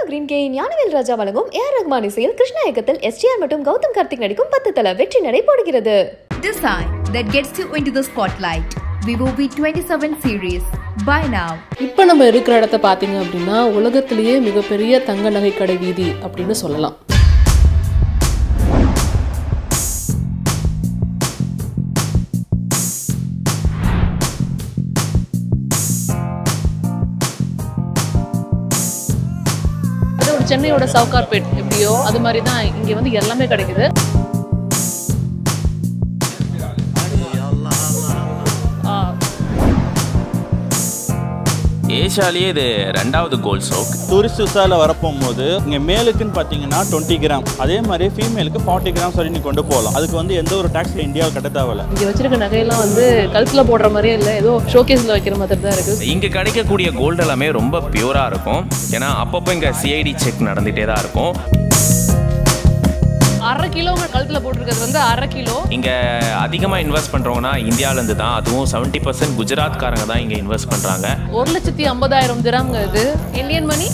Green K Gnanavel Raja வழங்கும் AR Rahman இசையில் கிருஷ்ணா இயக்கத்தில் எஸ்டிஆர் மற்றும் கௌதம் கார்த்திக் நடிக்கும் பத்து தல வெற்றி நடை போடுகிறது Design that gets you into the spotlight. Vivo V27 series. Buy now. இப்போ நம்ம இருக்கிற இடத்த பார்த்தீங்க அப்படின்னா உலகத்திலேயே மிகப்பெரிய தங்க நகை கடை வீதி அப்படின்னு சொல்லலாம் அது ஒரு சென்னையோட சவுகார்பேட் எப்படியோ அது மாதிரி தான் இங்கே வந்து எல்லாமே கிடைக்குது ஆ, ஏஷியாலேயே இது ரெண்டாவது கோல்ட் சோக் டூரிஸ்ட் விசாவில் வரப்போகும்போது இங்கே மேலுக்குன்னு பார்த்தீங்கன்னா டுவெண்ட்டி கிராம் அதே மாதிரி ஃபீமேலுக்கு ஃபார்ட்டி கிராம் வரை நீ கொண்டு போகலாம் அதுக்கு வந்து எந்த ஒரு டேக்ஸ் இந்தியாவில் கட்ட தேவையில்ல இங்க வச்சிருக்க நகையெல்லாம் வந்து கழுத்துல போடுற மாதிரியே இல்லை ஏதோ ஷோகேஸ்ல வைக்கிற மாதிரி தான் இருக்கு இங்கே கிடைக்கக்கூடிய கோல்டு எல்லாமே ரொம்ப பியூராக இருக்கும் ஏன்னா அப்பப்போ இங்கே சிஐடி செக் நடந்துகிட்டே தான் இருக்கும் அரை கிலோ கழுத்துல போட்டிருக்கிறது வந்து அரை கிலோ இங்கே அதிகமாக இன்வெஸ்ட் பண்ணுறவங்கன்னா இந்தியாவிலேருந்து தான் அதுவும் செவன்ட்டி பர்சன்ட் குஜராத்காரங்க தான் இங்கே இன்வெஸ்ட் பண்ணுறாங்க ஒரு லட்சத்தி ஐம்பதாயிரம் திராம்ங்க இது இந்தியன் மணி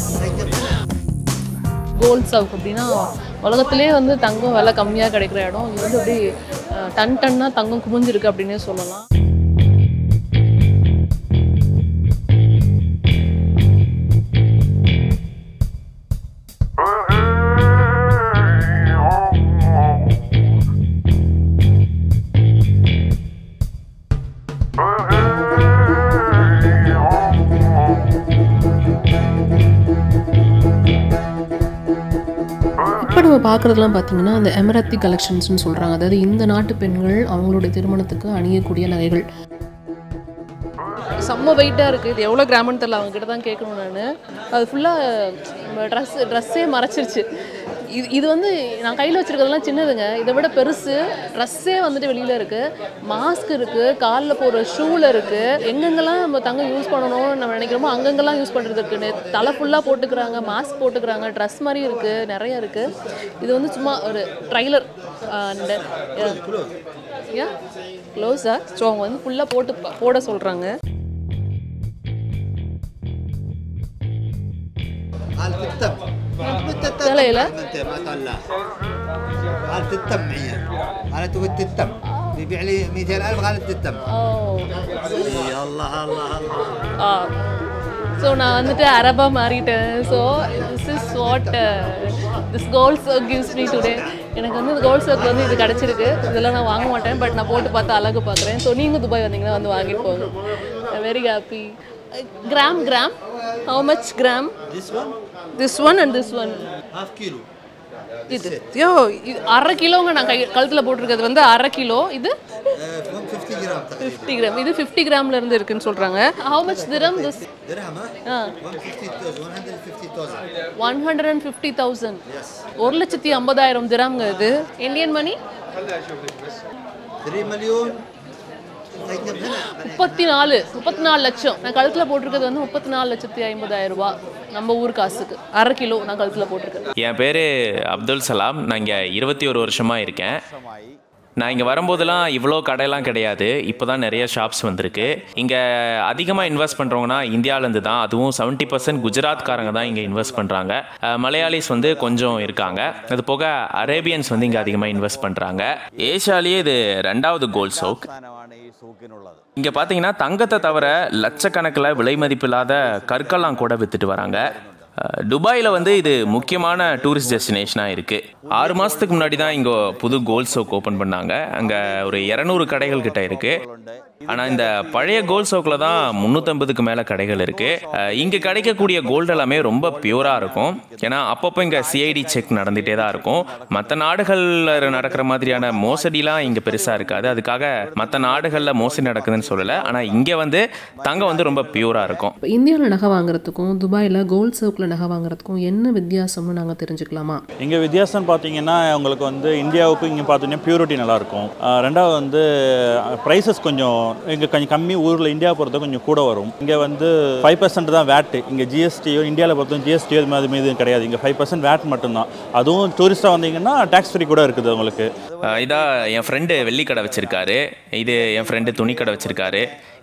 கோல்ட் சவுக் அப்படின்னா உலகத்திலே வந்து தங்கம் விலை கம்மியாக கிடைக்கிற இடம் இது வந்து அப்படியே அஹ், டன் டன்னா தங்கம் குமிஞ்சிருக்கு அப்படின்னே சொல்லலாம் இப்போ நம்ம பார்க்குறதுலாம் பார்த்தீங்கன்னா அந்த எமரத்தி கலெக்ஷன்ஸ்னு சொல்கிறாங்க அதாவது இந்த நாட்டு பெண்கள் அவங்களுடைய திருமணத்துக்கு அணியக்கூடிய நகைகள் செம்ம வெயிட்டாக இருக்குது இது எவ்வளோ கிராமன்னு தெரியல அவங்க கிட்ட தான் கேட்கணும் நான் அது ஃபுல்லாக ட்ரெஸ் ட்ரெஸ்ஸே மறைச்சிருச்சு இது இது வந்து நான் கையில் வச்சுருக்கிறதுலாம் சின்னதுங்க இதை விட பெருசு ட்ரெஸ்ஸே வந்துட்டு வெளியில் இருக்குது மாஸ்க் இருக்குது காலில் போடுற ஷூவில் இருக்குது எங்கெங்கெல்லாம் நம்ம தங்கம் யூஸ் பண்ணணும்னு நம்ம நினைக்கிறோமோ அங்கங்கெல்லாம் யூஸ் பண்ணுறது இருக்குன்னு தலை ஃபுல்லாக போட்டுக்கிறாங்க மாஸ்க் போட்டுக்கிறாங்க ட்ரெஸ் மாதிரி இருக்குது நிறைய இருக்குது இது வந்து சும்மா ஒரு ட்ரைலர் அண்ட் யா க்ளோஸாக ஸோ அவங்க வந்து ஃபுல்லாக போட்டு ப- போட சொல்கிறாங்க قال تتم தலையில انت ما طلع قال تتم معي قال تقول تتم بيبيع لي 200000 قال تتم ஓ يا الله الله الله ஆ ஸோ நான் வந்துட்டு அரபா மாறிட்டேன் so this is what this gold souk gives me today எனக்கு வந்து இந்த கோல்ட் சர்க் வந்து இது கிடச்சிருக்கு இதெல்லாம் நான் வாங்க மாட்டேன் பட் நான் போட்டு பார்த்து அழகு பார்க்குறேன் ஸோ நீங்கள் துபாய் வந்தீங்கன்னா வந்து வாங்கிட்டு போங்க very happy gram gram how much gram This one this one and this one half kilo இது யோ இது அரை கிலோங்க நான் கை கழுத்தில் போட்டிருக்கிறது வந்து அரை கிலோ இது uh, 150 جرام تقريبا ஃபிஃப்டி கிராம் இது ஃபிஃப்டி கிராம்ல இருந்து இருக்குன்னு சொல்கிறாங்க ஹவு மச் திரம் திஸ் درهم ஆ ها 150000 one hundred and fifty thousand ஒரு லட்சத்தி ஐம்பதாயிரம் திராம்ங்க இது இந்தியன் மணி 3 مليون تقدم هنا முப்பத்தி நாலு முப்பத்தி நாலு லட்சம் நான் கழுத்தில் போட்டிருக்கிறது வந்து முப்பத்தி நாலு லட்சத்தி ஐம்பதாயிரம் ரூபாய் நம்ம ஊர் காசுக்கு அரை கிலோ நான் கழுத்தில் போட்டிருக்கேன் என் பேர் அப்துல் சலாம் நான் இங்கே இருபத்தி ஒரு வருஷமாக இருக்கேன் நான் இங்கே வரும்போதெல்லாம் இவ்வளோ கடையெல்லாம் கிடையாது இப்போ தான் நிறைய ஷாப்ஸ் வந்திருக்கு இங்கே அதிகமாக இன்வெஸ்ட் பண்ணுறவங்கன்னா இந்தியாவிலேருந்து தான் அதுவும் செவன்ட்டி பர்சன்ட் குஜராத்காரங்க தான் இங்கே இன்வெஸ்ட் பண்ணுறாங்க மலையாளிஸ் வந்து கொஞ்சம் இருக்காங்க அது போக அரேபியன்ஸ் வந்து இங்கே அதிகமாக இன்வெஸ்ட் பண்ணுறாங்க ஏஷியாலேயே இது ரெண்டாவது கோல்ட் சோக் സ്ഥാനമാണ് ഈ സൂക്കിനുള്ളത് இங்கே பார்த்தீங்கன்னா தங்கத்தை தவிர லட்சக்கணக்கில் விலை மதிப்பில்லாத கற்கள்லாம் கூட வித்துட்டு வராங்க அஹ், துபாயில் வந்து இது முக்கியமான டூரிஸ்ட் டெஸ்டினேஷனாக இருக்குது ஆறு மாதத்துக்கு முன்னாடி தான் இங்கே புது கோல்ட் சோக் ஓப்பன் பண்ணாங்க அங்கே ஒரு இரநூறு கடைகள் கிட்ட இருக்குது ஆனால் இந்த பழைய கோல்ட் சோக்கில் தான் முந்நூற்றம்பதுக்கு மேலே கடைகள் இருக்குது இங்கே கிடைக்கக்கூடிய கோல்டு எல்லாமே ரொம்ப பியூராக இருக்கும் ஏன்னா அப்பப்போ இங்கே சிஐடி செக் நடந்துகிட்டே தான் இருக்கும் மற்ற நாடுகளில் நடக்கிற மாதிரியான மோசடிலாம் இங்கே பெருசாக இருக்காது அதுக்காக மற்ற நாடுகளில் மோசடி நடக்குதுன்னு சொல்லலை ஆனால் இங்கே வந்து தங்கம் வந்து ரொம்ப பியூராக இருக்கும் இப்போ இந்தியாவில் நகை வாங்குறதுக்கும் துபாயில் கோல்ட் சவுக்கில் நகை வாங்குறதுக்கும் என்ன வித்தியாசம்னு நாங்கள் தெரிஞ்சுக்கலாமா இங்கே வித்தியாசம் பார்த்தீங்கன்னா உங்களுக்கு வந்து இந்தியாவுக்கும் இங்கே பார்த்தீங்கன்னா பியூரிட்டி நல்லாயிருக்கும் ரெண்டாவது வந்து ப்ரைஸஸ் கொஞ்சம் இங்கே கொஞ்சம் கம்மி ஊரில் இந்தியா பொறுத்த கொஞ்சம் கூட வரும் இங்கே வந்து ஃபைவ் பர்சன்ட் தான் வேட்டு இங்கே ஜிஎஸ்டியோ இந்தியாவில் பொறுத்த ஜிஎஸ்டியோ இது மாதிரி மீது கிடையாது இங்கே ஃபைவ் பர்சன்ட் வேட் மட்டும்தான் அதுவும் டூரிஸ்ட்டாக வந்தீங்கன்னா டேக்ஸ் ஃப்ரீ கூட இருக்குது உங்களுக்கு அஹ் இதா என் ஃப்ரெண்டு வெள்ளி கடை வச்சிருக்காரு இது என் ஃப்ரெண்டு துணி கடை வச்சிருக்காரு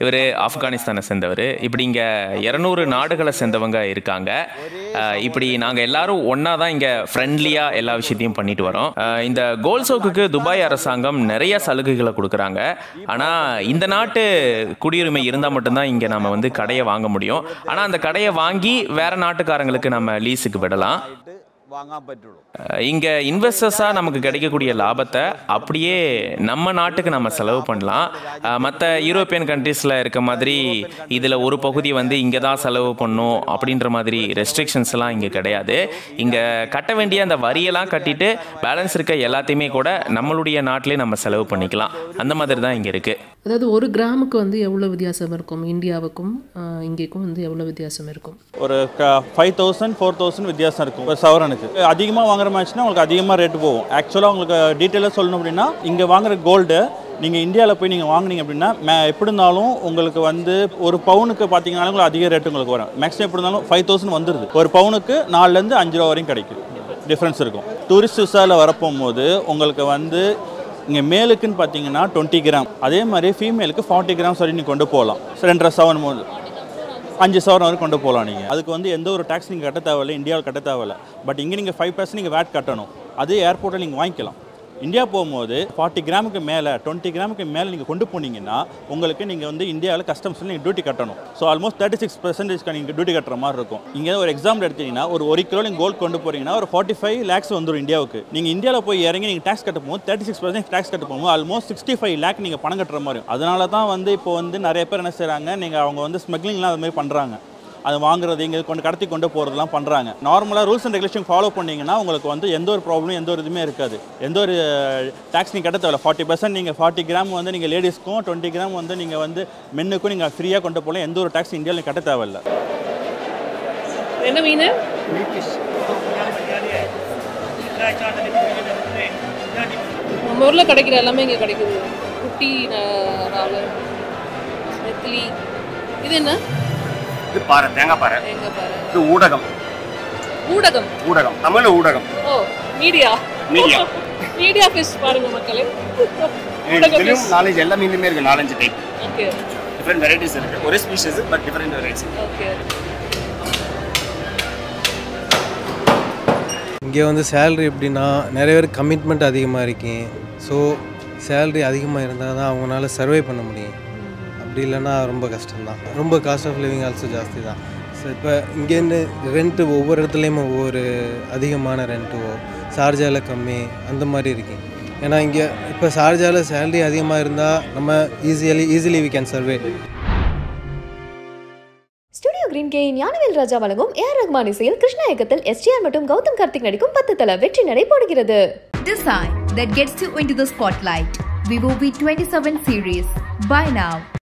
இவர் ஆப்கானிஸ்தானை சேர்ந்தவர் இப்படி இங்கே இரநூறு நாடுகளை சேர்ந்தவங்க இருக்காங்க அஹ், இப்படி நாங்கள் எல்லாரும் ஒன்றா தான் இங்கே ஃப்ரெண்ட்லியாக எல்லா விஷயத்தையும் பண்ணிட்டு வரோம் அஹ், இந்த கோல்சோக்குக்கு துபாய் அரசாங்கம் நிறைய சலுகைகளை கொடுக்குறாங்க ஆனால் இந்த நாட்டு குடியுரிமை இருந்தால் மட்டும்தான் இங்கே நம்ம வந்து கடையை வாங்க முடியும் ஆனால் அந்த கடையை வாங்கி வேற நாட்டுக்காரங்களுக்கு நம்ம லீஸுக்கு விடலாம் വാങ്ങാൻ പറ്റുള്ളൂ இங்கே இன்வெஸ்டர்ஸாக நமக்கு கிடைக்கக்கூடிய லாபத்தை அப்படியே நம்ம நாட்டுக்கு நம்ம செலவு பண்ணலாம் மற்ற யூரோப்பியன் கண்ட்ரீஸில் இருக்க மாதிரி இதில் ஒரு பகுதி வந்து இங்கே தான் செலவு பண்ணும் அப்படின்ற மாதிரி ரெஸ்ட்ரிக்ஷன்ஸ்லாம் இங்கே கிடையாது இங்கே கட்ட வேண்டிய அந்த வரியெல்லாம் கட்டிட்டு பேலன்ஸ் இருக்க எல்லாத்தையுமே கூட நம்மளுடைய நாட்டிலே நம்ம செலவு பண்ணிக்கலாம் அந்த மாதிரி தான் இங்கே இருக்குது அதாவது ஒரு கிராமுக்கு வந்து எவ்வளோ வித்தியாசம் இருக்கும் இந்தியாவுக்கும் ஆஹ், இங்கேக்கும் வந்து எவ்வளோ வித்தியாசம் இருக்கும் ஒரு ஃபைவ் தௌசண்ட் ஃபோர் தௌசண்ட் வித்தியாசம் இருக்கும் ஒரு சவரனுக்கு அதிகமாக வாங்குற மேட்ச்னா உங்களுக்கு அதிகமாக ரேட்டு போகும் ஆக்சுவலாக உங்களுக்கு டீட்டெயிலாக சொல்லணும் அப்படின்னா இங்கே வாங்குற கோல்டு நீங்கள் இந்தியாவில் போய் நீங்கள் வாங்குனீங்க அப்படின்னா மே எப்படி இருந்தாலும் உங்களுக்கு வந்து ஒரு பவுனுக்கு பார்த்தீங்கன்னாலும் உங்களுக்கு அதிக ரேட்டு உங்களுக்கு வரும் மேக்ஸிமம் எப்படி இருந்தாலும் ஃபைவ் தௌசண்ட் வந்துடுது ஒரு பவுனுக்கு நாலுலேருந்து அஞ்சு ரூபா வரையும் கிடைக்கும் டிஃப்ரென்ஸ் இருக்கும் டூரிஸ்ட் விசாவில் வரப்போகும்போது உங்களுக்கு வந்து இங்கே மேலுக்குன்னு பார்த்தீங்கன்னா டுவெண்ட்டி கிராம் அதே மாதிரி ஃபீமேலுக்கு ஃபார்ட்டி கிராம்ஸ் வரையும் நீங்கள் கொண்டு போகலாம் ரெண்டரை சவன் போது அஞ்சு சவரம் வரை கொண்டு போகலாம் நீங்கள் அதுக்கு வந்து எந்த ஒரு டேக்ஸ் நீங்கள் கட்ட தேவையில்லை இந்தியாவில் கட்ட தேவையில்ல பட் இங்கே நீங்கள் ஃபைவ் பர்சன்ட் நீங்கள் வேட் கட்டணும் அதே ஏர்போர்ட்டில் நீங்கள் வாங்கிக்கலாம் இந்தியா போகும்போது ஃபார்ட்டி கிராமுக்கு மேலே டுவெண்ட்டி கிராமுக்கு மேலே நீங்கள் கொண்டு போனீங்கன்னா உங்களுக்கு நீங்கள் வந்து இந்தியாவில் கஸ்டம்ஸில் நீங்கள் டியூட்டி கட்டணும் ஸோ ஆல்மோஸ்ட் தேர்ட்டி சிக்ஸ் பர்சன்டேஜ்க்கு நீங்கள் டியூட்டி கட்டுற மாதிரி இருக்கும் இங்கே ஒரு எக்ஸாம்பிள் எடுத்தீங்கன்னா ஒரு ஒரு கிலோ நீங்கள் கோல்ட் கொண்டு போறீங்கன்னா ஒரு ஃபார்ட்டி ஃபைவ் லேக்ஸ் வந்துடும் இந்தியாவுக்கு நீங்கள் இந்தியாவில் போய் இறங்கி நீங்கள் டேக்ஸ் கட்ட போகும்போது தேர்ட்டி சிக்ஸ் பர்சன்ட் டேக்ஸ் கட்ட போகும்போது ஆல்மோஸ்ட் சிக்ஸ்டி ஃபைவ் லேக் நீங்கள் பணம் கட்டுற மாதிரி இருக்கும். அதனால தான் வந்து இப்போ வந்து நிறைய பேர் என்ன செய்கிறாங்க நீங்கள் அவங்க வந்து ஸ்மக்லிங்லாம் அது மாதிரி பண்ணுறாங்க அது வாங்குறது இங்கே கொண்டு கடத்தி கொண்டு போகிறதுலாம் பண்ணுறாங்க நார்மலாக ரூல்ஸ் அண்ட் ரெகுலேஷன் ஃபாலோ பண்ணீங்கன்னா உங்களுக்கு வந்து எந்த ஒரு ப்ராப்ளமும் எந்த ஒரு இதுவுமே இருக்காது எந்த ஒரு டேக்ஸ் நீங்கள் கட்ட தேவையில்ல ஃபார்ட்டி பர்சன்ட் நீங்கள் ஃபார்ட்டி கிராம் வந்து நீங்கள் லேடிஸ்க்கும் டுவெண்ட்டி கிராம் வந்து நீங்கள் வந்து மென்னுக்கும் நீங்கள் ஃப்ரீயாக கொண்டு போகலாம் எந்த ஒரு டேக்ஸ் இந்தியாவில் கட்ட தேவையில்ல என்ன மீன் நம்ம ஊரில் கிடைக்கிற எல்லாமே இங்கே கிடைக்குது குட்டி ந- இறால் நெத்திலி இது என்ன இது பாறை தேங்காய் பாறை எங்க பாரு இது ஊடகம் ஊடகம் ஊடகம் தமிழ் ஊடகம் ஓ மீடியா Media. மீடியா ஃபிஷ் பாருங்க மக்களே ஊடக இதுலயும் ஃபிஷ் நாலேஜ் எல்லா மீனுமே இருக்கு நாலஞ்சு டைப் ஓகே டிஃப்ரெண்ட் வெரைட்டிஸ் இருக்கு ஒரே species but different varieties okay இங்கே வந்து சேல்ரி எப்படின்னா நிறைய பேர் கமிட்மெண்ட் அதிகமாக இருக்கு ஸோ சேல்ரி அதிகமாக இருந்தால் தான் அவங்களால சர்வே பண்ண முடியும் அப்படி இல்லைன்னா ரொம்ப கஷ்டம்தான் ரொம்ப காஸ்ட் ஆஃப் லிவிங் ஆல்சோ ஜாஸ்தி தான் ஸோ இப்போ இங்கேருந்து ரெண்ட்டு ஒவ்வொரு இடத்துலையும் ஒவ்வொரு அதிகமான ரெண்ட்டுவோ சார்ஜாவில் கம்மி அந்த மாதிரி இருக்கு ஏன்னா இங்கே இப்போ சார்ஜாவில் சேல்ரி அதிகமாக இருந்தால் நம்ம easily easily we can survey studio green K Gnanavel Raja வழங்கும் ஏஆர் ரஹ்மான் இசையில் கிருஷ்ணா இயக்கத்தில் எஸ்டிஆர் மற்றும் கௌதம் கார்த்திக் நடிக்கும் பத்து தல வெற்றி நடை போடுகிறது Design that gets you into the spotlight. Vivo V27 series. Buy now.